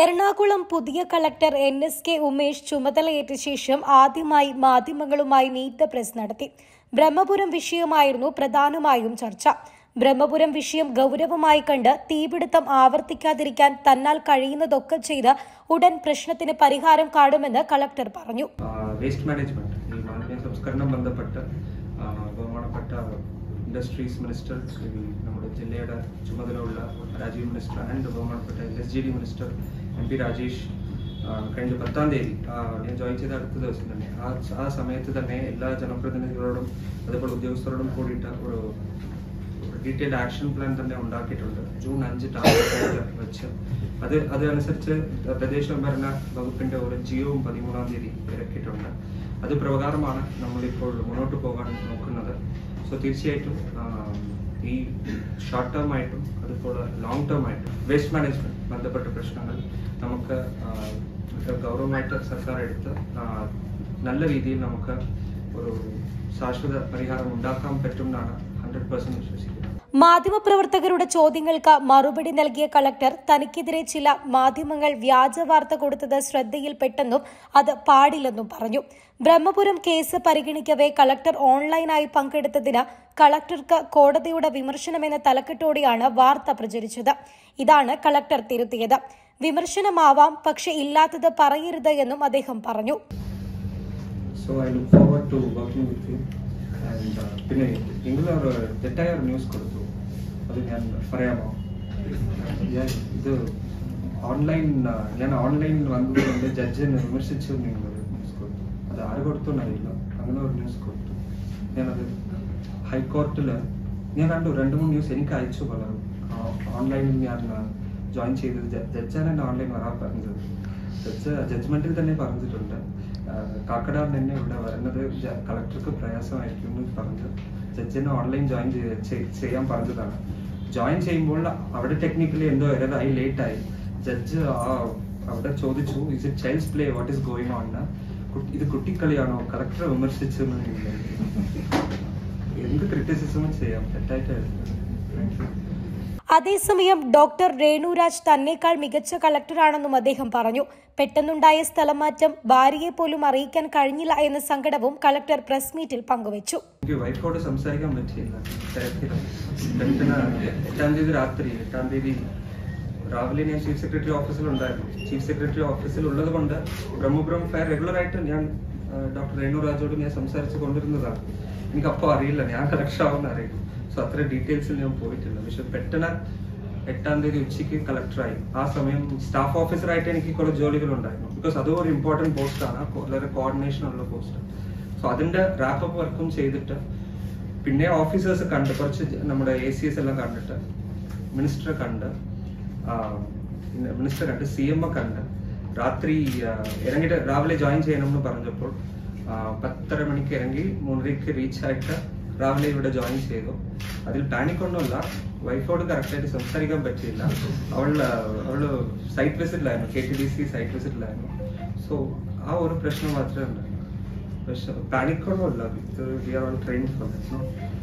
എറണാകുളം പുതിയ collector N S K Umesh ചുമതലയേറ്റ ശേഷം ആദ്യമായി മാധ്യമങ്ങളുമായി മീറ്റ് ദ പ്രസ് നടത്തി ബ്രഹ്മപുരം വിഷയമായിരുന്നു പ്രധാനമായും ചർച്ച ബ്രഹ്മപുരം വിഷയം ഗൗരവമായി കണ്ട് തീപിടുത്തം ആവർത്തിക്കാതിരിക്കാൻ തന്നാൽ കഴിയുന്നതൊക്കെ ചെയ്ത് ഉടൻ പ്രശ്നത്തിന് പരിഹാരം കാണുമെന്ന് കളക്ടർ പറഞ്ഞു വേസ്റ്റ് മാനേജ്മെന്റ് ഈ മാലിന്യ സംസ്കരണം ബന്ധപ്പെട്ട് ആ, ബഹുമാനപ്പെട്ട ഇൻഡസ്ട്രീസ് മിനിസ്റ്റർ ഈ നമ്മുടെ ജില്ലയുടെ ചുമതലയുള്ള രാജീവ് മിനിസ്റ്റർ ആൻഡ് ബഹുമാനപ്പെട്ട L S G D minister M P Rajesh ആ, കഴിഞ്ഞ പത്താം തീയതി ആ, ഞാൻ ജോയിൻ ചെയ്ത അടുത്ത ദിവസം തന്നെ ആ ആ സമയത്ത് തന്നെ എല്ലാ ജനപ്രതിനിധികളോടും അതുപോലെ ഉദ്യോഗസ്ഥരോടും കൂടിയിട്ട് ഒരു ഡീറ്റെയിൽഡ് ആക്ഷൻ പ്ലാൻ തന്നെ ഉണ്ടാക്കിയിട്ടുണ്ട് ജൂൺ അഞ്ച് ടാർഗറ്റ് വെച്ച് അത് അതനുസരിച്ച് പ്രദേശ ഭരണ വകുപ്പിന്റെ ഒരു ജിയോവും പതിമൂന്നാം തീയതി ഇറക്കിയിട്ടുണ്ട് അത് പ്രകാരമാണ് നമ്മളിപ്പോൾ മുന്നോട്ട് പോകാൻ നോക്കുന്നത് സോ തീർച്ചയായിട്ടും ആ, ഈ ഷോർട്ട് ടേം ആയിട്ടും അതുപോലെ ലോങ് ടേം ആയിട്ടും വേസ്റ്റ് മാനേജ്മെന്റ് ബന്ധപ്പെട്ട പ്രശ്നങ്ങൾ നമുക്ക് ആ, ഗൗരവമായിട്ട് സർക്കാർ എടുത്ത് ആ, നല്ല രീതിയിൽ നമുക്ക് ഒരു ശാശ്വത പരിഹാരം ഉണ്ടാക്കാൻ പറ്റും എന്നാണ് ഹൺഡ്രഡ് പെർസെന്റ് വിശ്വസിക്കുന്നത് മാധ്യമപ്രവർത്തകരുടെ ചോദ്യങ്ങൾക്ക് മറുപടി നൽകിയ കളക്ടർ തനിക്കെതിരെ ചില മാധ്യമങ്ങൾ വ്യാജ വാർത്ത കൊടുത്തത് ശ്രദ്ധയിൽപ്പെട്ടെന്നും അത് പാടില്ലെന്നും പറഞ്ഞു ബ്രഹ്മപുരം കേസ് പരിഗണിക്കവേ കളക്ടർ ഓൺലൈനായി പങ്കെടുത്തതിന് കളക്ടർക്ക് കോടതിയുടെ വിമർശനമെന്ന തലക്കെട്ടോടെയാണ് വാർത്ത പ്രചരിച്ചത് ഇതാണ് കളക്ടർ തിരുത്തിയത് വിമർശനമാവാം പക്ഷെ ഇല്ലാത്തത് പറയരുത് എന്നും അദ്ദേഹം പറഞ്ഞു so I look forward to working with you and പിന്നെ നിങ്ങൾ ഒരു തെറ്റായ ഒരു ന്യൂസ് കൊടുത്തു അത് ഞാൻ പറയാമോ ഞാൻ ഇത് ഓൺലൈൻ ഞാൻ ഓൺലൈനിൽ വന്നതുകൊണ്ട് ജഡ്ജിനെ വിമർശിച്ചു നിങ്ങൾ ഒരു ന്യൂസ് കൊടുത്തു അത് ആര് കൊടുത്തു എന്നറിയില്ല അങ്ങനെ ഒരു ന്യൂസ് കൊടുത്തു ഞാനത് ഹൈക്കോർട്ടിൽ ഞാൻ കണ്ടു രണ്ട് മൂന്ന് ന്യൂസ് എനിക്ക് അയച്ചു പലരും ഓൺലൈനിൽ ഞാൻ ജോയിൻ ചെയ്തത് ജഡ്ജാണ് എന്നെ ഓൺലൈൻ വരാൻ പറഞ്ഞത് ജഡ്ജ് ജഡ്ജ്മെന്റിൽ തന്നെ പറഞ്ഞിട്ടുണ്ട് കാക്കടാർ തന്നെ ഇവിടെ വരുന്നത് ജ- കളക്ടർക്ക് പ്രയാസമായിരിക്കും എന്ന് പറഞ്ഞ് ജഡ്ജിനെ ഓൺലൈൻ ജോയിൻ ചെയ്യാൻ പറഞ്ഞതാണ് ജോയിൻ ചെയ്യുമ്പോൾ അവിടെ ടെക്നിക്കലി എന്തോ എററായി ലേറ്റ് ആയി ജഡ്ജ് അവിടെ ചോദിച്ചു is it child's play what is going on ഇത് കുട്ടിക്കളിയാണോ കളക്ടറെ വിമർശിച്ചു എന്ത് ക്രിറ്റിസിസമും ചെയ്യാം തെറ്റായിട്ട് അതേസമയം ഡോക്ടർ രേണുരാജ് തന്നേക്കാൾ മികച്ച കളക്ടറാണെന്നും അദ്ദേഹം പറഞ്ഞു പെട്ടെന്നുണ്ടായ സ്ഥലമാറ്റം ഭാര്യയെ പോലും അറിയിക്കാൻ കഴിഞ്ഞില്ല എന്ന സങ്കടവും കളക്ടർ പ്രസ് മീറ്റിൽ പങ്കുവച്ചു എനിക്ക് വൈഫോട് സംസാരിക്കാൻ പറ്റിയില്ല തിരക്കിലാണ് പെട്ടെന്ന് എട്ടാം തീയതി രാത്രി എട്ടാം തീയതി രാവിലെ ഞാൻ ചീഫ് സെക്രട്ടറി ഓഫീസിൽ ഉണ്ടായിരുന്നു ചീഫ് സെക്രട്ടറി ഓഫീസിൽ ഉള്ളത് കൊണ്ട് ബ്രഹ്മപുരം ഫെയർ റെഗുലർ ആയിട്ട് ഞാൻ ഡോക്ടർ രേണു രാജോട് ഞാൻ സംസാരിച്ച് കൊണ്ടിരുന്നതാണ് എനിക്ക് അപ്പോൾ അറിയില്ല ഞാൻ കളക്ഷൻ ആവുമെന്ന് അറിയില്ല സോ അത്ര ഡീറ്റെയിൽസിൽ ഞാൻ പോയിട്ടില്ല പക്ഷെ പെട്ടെന്ന് എട്ടാം തീയതി ഉച്ചയ്ക്ക് കളക്ടറായി ആ സമയം സ്റ്റാഫ് ഓഫീസറായിട്ട് എനിക്ക് കുറെ ജോലികളുണ്ടായിരുന്നു ബിക്കോസ് അതും ഒരു ഇമ്പോർട്ടൻറ്റ് പോസ്റ്റാണ് വളരെ കോർഡിനേഷൻ ഉള്ള പോസ്റ്റ് സോ അതിന്റെ റാപ്പപ്പ് വർക്കും ചെയ്തിട്ട് പിന്നെ ഓഫീസേഴ്സ് കണ്ട് കുറച്ച് ജ- നമ്മുടെ എ സി എസ് എല്ലാം കണ്ടിട്ട് മിനിസ്റ്ററെ കണ്ട് മിനിസ്റ്റർ കണ്ട് സി എം കണ്ട് രാത്രി ആ, ഇറങ്ങിയിട്ട് രാവിലെ ജോയിൻ ചെയ്യണമെന്ന് പറഞ്ഞപ്പോൾ ആ, പത്തര മണിക്ക് ഇറങ്ങി മൂന്നരയ്ക്ക് റീച്ച് ആയിട്ട് രാവിലെ ഇവിടെ ജോയിൻ ചെയ്തു അതിൽ പാനിക് ഒന്നുമില്ല വൈഫോട് കറക്റ്റായിട്ട് സംസാരിക്കാൻ പറ്റിയില്ല അവൾ അവള് സൈറ്റ് വിസിറ്റിലായിരുന്നു K T D C site വിസിറ്റിലായിരുന്നു സോ ആ ഒരു പ്രശ്നം മാത്രമേ ഉണ്ടായിരുന്നു പക്ഷെ പാനിക് ഒന്നുമില്ല ഇത് we are on train for this